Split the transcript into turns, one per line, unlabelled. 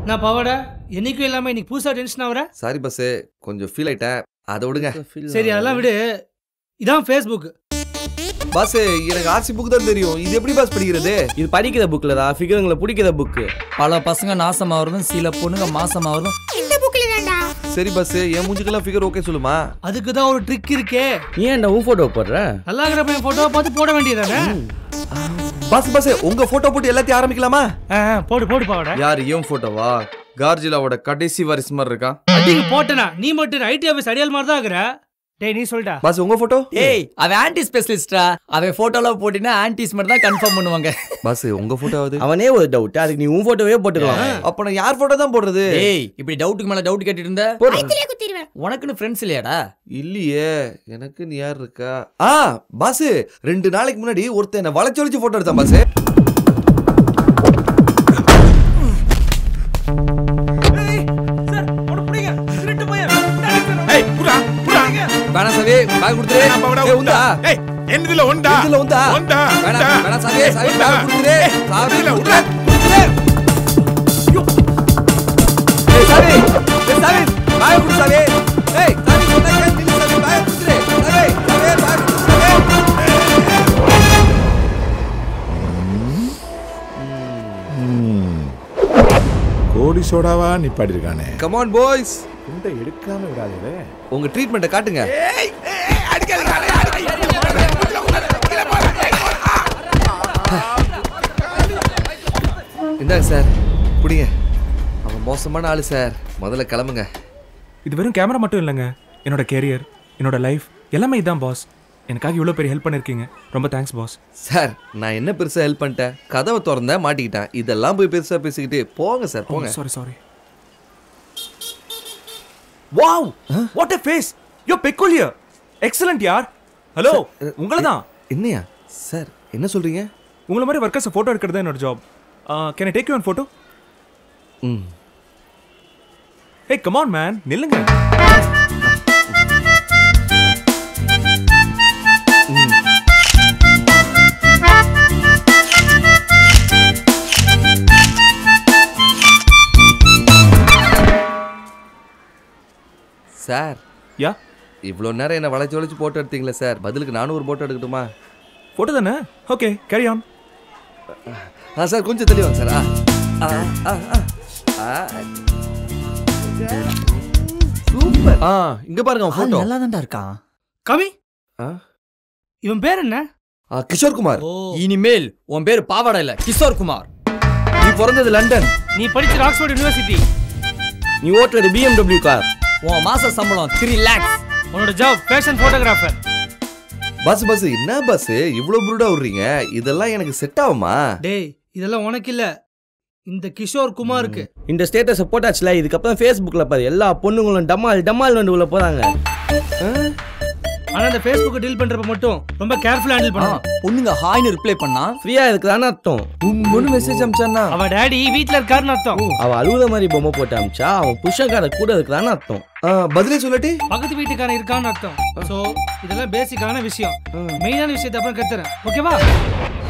நான் பவாடா என்னைக்கும் இல்லாம இன்னைக்கு புதுசா டென்ஷன் ஆகுற
சாரி பஸ் கொஞ்சம் ஃபீல் ஆயிட்டேன் அதை விடுங்க
சரி அதெல்லாம் விடு இதான் ஃபேஸ்புக்
பாஸ் எனக்கு ஆர்சி புக் தான் தெரியும் இது எப்படி பாஸ் படிக்கிறது
இது படிக்கிற புக்கில் தான் ஃபிகருங்களை பிடிக்கிற புக்கு
பல பசங்க நாசமாகறதும் சில பொண்ணுங்க மாசமாகறதும்
சரி பஸ் என் மூஞ்சுக்கெல்லாம் ஃபிகர் ஓகே சொல்லுமா
அதுக்கு தான் ஒரு ட்ரிக் இருக்கே
நீ ஏன்டா உன் ஃபோட்டோ போடுற
நல்லா இருக்கிற பையன் போட்டோவை பார்த்து போட வேண்டியதானே
பாஸ் பாஸ் உங்க போட்டோ போட்டு எல்லாத்தையும் ஆரம்பிக்கலாமா
ஆ, போடு போடு பாவாடா
யார் ஏன் போட்டோவா கார்ஜிலாவோட கடைசி வாரிசு மாதிரி இருக்கா
அடிக்கு போட்டனா நீ மட்டும் ஐடி ஆஃபீஸ் அடியால் மாதிரி தான் இருக்கிற டேய் நீ சொல்லிட்டா
பாஸ் உங்க போட்டோ
ஏய் அவன் ஆன்டி ஸ்பெஷலிஸ்டா அவன் போட்டோலாம் போட்டினா ஆன்டிஸ் மட்டும் தான் கன்ஃபார்ம் பண்ணுவாங்க
பாஸ் உங்க போட்டோ ஆகுது
அவனே ஒரு டவுட் அதுக்கு நீ உன் ஃபோட்டோவே போட்டுக்கலாம்
அப்ப நான் யார் போட்டோ தான் போடுறது
ஏய் இப்படி டவுட்டுக்கு மேல டவுட் கேட்டுட்டு இருந்த உனக்குன்னு ஃப்ரெண்ட்ஸ் இல்லையாடா
இல்லையே எனக்கு நீ யார் இருக்கா ஆ பாஸ் ரெண்டு நாளைக்கு முன்னாடி ஒருத்தன் என்ன வளைச்சு வளைச்சு போட்டோ எடுத்தான் பாஸ் வேணாம் சாவி பேக் கொடுத்துரு ஏய், உண்டா
என்னதுல உண்டா
இதுல உண்டா
உண்டா
வேணாம் வேணாம் சாவி சாவி பேக் கொடுத்துரு சாவி
இதுல
கொடுத்துரு ஏய் சாவி ஏய் சாவி பேக் கொடு சாவி ஏய் சாவி சொன்னா கேளு நில்லு சாவி பேக் கொடுத்துரு சாவி சாவி பேக் கொடுத்துரு
கோடி சோடாவா நிப்பாடி இருக்கானே
கம் ஆன் பாய்ஸ்
குண்டை எடுக்காம விடாதே
உங்க ட்ரீட்மெண்ட்டை காட்டுங்க இந்தாங்க சார் குடிங்க அவன் மோசமான ஆளு சார் முதல்ல கிளம்புங்க
இது வெறும் கேமரா மட்டும் இல்லைங்க என்னோட கேரியர் என்னோட லைஃப் எல்லாமே இதான் பாஸ் எனக்காக இவ்வளோ பெரிய ஹெல்ப் பண்ணியிருக்கீங்க ரொம்ப தேங்க்ஸ் பாஸ்
சார் நான் என்ன பெருசா ஹெல்ப் பண்ணிட்டேன் கதவை திறந்தேன் மாட்டிக்கிட்டேன் இதெல்லாம் போய் பெருசா பேசிக்கிட்டு போங்க சார் போங்க
sorry sorry
wow what a face yo peculiar excellent யார் ஹலோ உங்களை தான்
என்னையா சார் என்ன சொல்றீங்க
உங்களை மாதிரி ஒர்க்கர்ஸ் ஃபோட்டோ எடுக்கிறது தான் என்னோட job can I take you one photo
hmm
hey come on நில்லுங்க
சார்
யா
இவ்வளோ நேரம் என்ன வளைச்சு வளைச்சு போட்டோ எடுத்தீங்களே சார் பதிலுக்கு நானும் ஒரு போட்டோ எடுக்கட்டுமா
ஃபோட்டோ தானே ஓகே கேரி ஆன்
ஆ சார் கொஞ்சம் தெளிவாங்க வாங்க சார் ஆ ஆ ஆ ஆ சூப்பர் ஆ இங்க பாருங்க அவன் போட்டோ
நல்லா தான்டா இருக்கான்
கவி
ஆ?
இவன் பேர் என்ன
ஆ, கிஷோர் குமார்
ஓ
இனிமேல் உன் பேர் பாவாடா இல்ல கிஷோர் குமார்
நீ பிறந்தது லண்டன்
நீ படிச்ச ஆக்ஸ்போர்ட் யூனிவர்சிட்டி
நீ ஓட்டுறது பிஎம்டபிள்யூ கார்
உன் மாச சம்பளம் த்ரீ லேக்ஸ்
உன்னோட ஜாப் ஃபேஷன் போட்டோகிராஃபர்
பஸ் பஸ் என்ன பஸ் இவ்வளவு புருடா விடுறீங்க இதெல்லாம் எனக்கு செட் ஆகுமா
டேய் இதெல்லாம் உனக்கு இல்ல இந்த கிஷோர் குமாருக்கு
இந்த ஸ்டேட்டஸை போட்டாச்சுல இதுக்கப்புறம் ஃபேஸ்புக்கில் பாரு எல்லா பொண்ணுங்களும் டமால் டமால் வந்து உள்ள போகிறாங்க
ஆனா இந்த ஃபேஸ்புக் டீல் பண்றப்ப மட்டும் ரொம்ப கேர்ஃபுல்லா ஹேண்டில் பண்ணணும்
பொண்ணுங்க ஹாய்னு ரிப்ளை பண்ணா
ஃப்ரீயாக இருக்குதான்னு அர்த்தம்
உம்முன்னு மெசேஜ் அமிச்சானா
அவ டாடி வீட்ல இருக்காருன்னு அர்த்தம்
அவன் அழுகுற மாதிரி பொம்மை போட்டு அமிச்சா அவன் புருஷன்கார கூட இருக்குதான்னு அர்த்தம்
பதிலே சொல்லட்டி
பக்கத்து வீட்டுக்காரன் இருக்கான்னு அர்த்தம் சோ இதெல்லாம் பேசிக்கான விஷயம் மெயினான விஷயத்தை அப்புறம் கத்துறேன் ஓகேவா